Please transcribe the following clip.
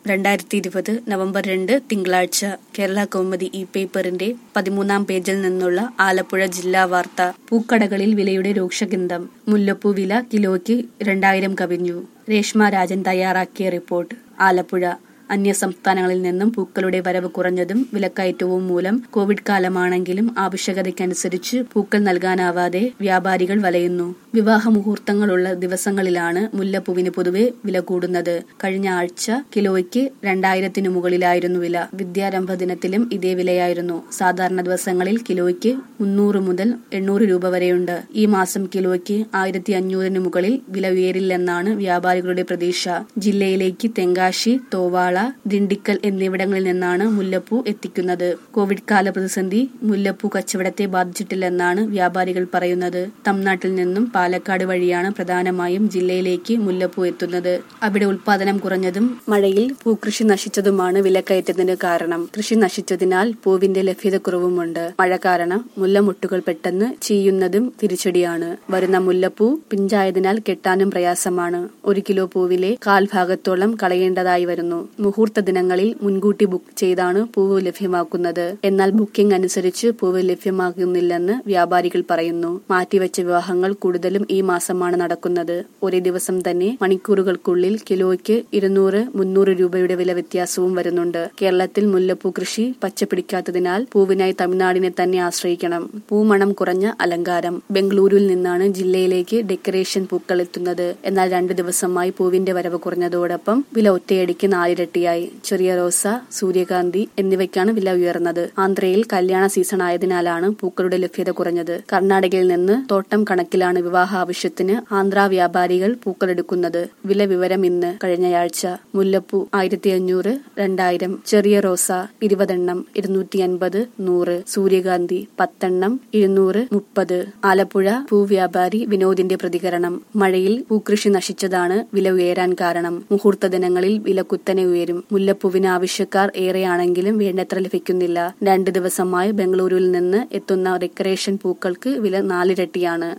രണ്ടായിരത്തി ഇരുപത് നവംബർ രണ്ട് തിങ്കളാഴ്ച കേരള കൗമുദി ഈ പേപ്പറിന്റെ പതിമൂന്നാം പേജിൽ നിന്നുള്ള ആലപ്പുഴ ജില്ലാ വാർത്ത പൂക്കടകളിൽ വിലയുടെ രൂക്ഷഗന്ധം മുല്ലപ്പൂ വില കിലോയ്ക്ക് രണ്ടായിരം കവിഞ്ഞു രേഷ്മ രാജൻ തയ്യാറാക്കിയ റിപ്പോർട്ട് ആലപ്പുഴ അന്യ സംസ്ഥാനങ്ങളിൽ നിന്നും പൂക്കളുടെ വരവ് കുറഞ്ഞതും വിലക്കയറ്റവും മൂലം കോവിഡ് കാലമാണെങ്കിലും ആവശ്യകതയ്ക്കനുസരിച്ച് പൂക്കൾ നൽകാനാവാതെ വ്യാപാരികൾ വലയുന്നു വിവാഹ മുഹൂർത്തങ്ങളുള്ള ദിവസങ്ങളിലാണ് മുല്ലപ്പൂവിന് പൊതുവെ വില കൂടുന്നത് കഴിഞ്ഞ ആഴ്ച കിലോയ്ക്ക് രണ്ടായിരത്തിനു മുകളിലായിരുന്നു വില വിദ്യാരംഭ ദിനത്തിലും ഇതേ വിലയായിരുന്നു സാധാരണ ദിവസങ്ങളിൽ കിലോയ്ക്ക് മുന്നൂറ് മുതൽ എണ്ണൂറ് രൂപ വരെയുണ്ട് ഈ മാസം കിലോയ്ക്ക് ആയിരത്തി അഞ്ഞൂറിന് മുകളിൽ വില ഉയരില്ലെന്നാണ് വ്യാപാരികളുടെ പ്രതീക്ഷ ജില്ലയിലേക്ക് തെങ്കാശി തോവാള ദിണ്ടിക്കൽ എന്നിവിടങ്ങളിൽ നിന്നാണ് മുല്ലപ്പൂ എത്തിക്കുന്നത് കോവിഡ് കാല പ്രതിസന്ധി മുല്ലപ്പൂ കച്ചവടത്തെ ബാധിച്ചിട്ടില്ലെന്നാണ് വ്യാപാരികൾ പറയുന്നത് തമിഴ്നാട്ടിൽ നിന്നും പാലക്കാട് വഴിയാണ് പ്രധാനമായും ജില്ലയിലേക്ക് മുല്ലപ്പൂ എത്തുന്നത് അവിടെ ഉൽപാദനം കുറഞ്ഞതും മഴയിൽ പൂക്കൃഷി നശിച്ചതുമാണ് വിലക്കയറ്റത്തിന് കാരണം കൃഷി നശിച്ചതിനാൽ പൂവിന്റെ ലഭ്യതക്കുറവുമുണ്ട് മഴ കാരണം മുല്ലമുട്ടുകൾ പെട്ടെന്ന് ചീയുന്നതും തിരിച്ചടിയാണ് വരുന്ന മുല്ലപ്പൂ പിഞ്ചായതിനാൽ കെട്ടാനും പ്രയാസമാണ് ഒരു കിലോ പൂവിലെ കാൽഭാഗത്തോളം കളയേണ്ടതായി വരുന്നു മുഹൂർത്ത ദിനങ്ങളിൽ മുൻകൂട്ടി ബുക്ക് ചെയ്താണ് പൂവ് ലഭ്യമാക്കുന്നത് എന്നാൽ ബുക്കിംഗ് അനുസരിച്ച് പൂവ് ലഭ്യമാകുന്നില്ലെന്ന് വ്യാപാരികൾ പറയുന്നു മാറ്റിവെച്ച വിവാഹങ്ങൾ കൂടുതലും ഈ മാസമാണ് നടക്കുന്നത് ഒരേ ദിവസം തന്നെ മണിക്കൂറുകൾക്കുള്ളിൽ കിലോയ്ക്ക് ഇരുന്നൂറ് മുന്നൂറ് രൂപയുടെ വില വ്യത്യാസവും വരുന്നുണ്ട് കേരളത്തിൽ മുല്ലപ്പൂ കൃഷി പച്ചപിടിക്കാത്തതിനാൽ പൂവിനായി തമിഴ്നാടിനെ തന്നെ ആശ്രയിക്കണം പൂമണം കുറഞ്ഞ അലങ്കാരം ബംഗളൂരുവിൽ നിന്നാണ് ജില്ലയിലേക്ക് ഡെക്കറേഷൻ പൂക്കൾ എത്തുന്നത് എന്നാൽ രണ്ടു ദിവസമായി പൂവിന്റെ വരവ് കുറഞ്ഞതോടൊപ്പം വില ഒറ്റയടിക്ക് നാലിരട്ടിയായി ചെറിയ റോസ സൂര്യകാന്തി എന്നിവയ്ക്കാണ് വില ഉയർന്നത് ആന്ധ്രയിൽ കല്യാണ സീസൺ ആയതിനാലാണ് പൂക്കളുടെ ലഭ്യത കുറഞ്ഞത് കർണാടകയിൽ നിന്ന് തോട്ടം കണക്കിലാണ് വിവാഹ ആവശ്യത്തിന് ആന്ധ്ര വ്യാപാരികൾ പൂക്കളെടുക്കുന്നത് വില വിവരം ഇന്ന് കഴിഞ്ഞയാഴ്ച മുല്ലപ്പൂ ആയിരത്തി അഞ്ഞൂറ് രണ്ടായിരം ചെറിയ റോസ ഇരുപതെണ്ണം ഇരുന്നൂറ്റി അൻപത് നൂറ് സൂര്യകാന്തി പത്തെണ്ണം ഇരുന്നൂറ് മുപ്പത് ആലപ്പുഴ പൂവ്യാപാരി വിനോദിന്റെ പ്രതികരണം മഴയിൽ പൂക്കൃഷി നശിച്ചതാണ് വില ഉയരാൻ കാരണം മുഹൂർത്ത ദിനങ്ങളിൽ വില കുത്തനെ ഉയരും മുല്ലപ്പൂവിന് ആവശ്യക്കാർ ഏറെയാണെങ്കിലും വേണ്ടത്ര ലഭിക്കുന്നില്ല രണ്ട് ദിവസമായി ബംഗളൂരുവിൽ നിന്ന് എത്തുന്ന ഡെക്കറേഷൻ പൂക്കൾക്ക് വില നാലിരട്ടിയാണ്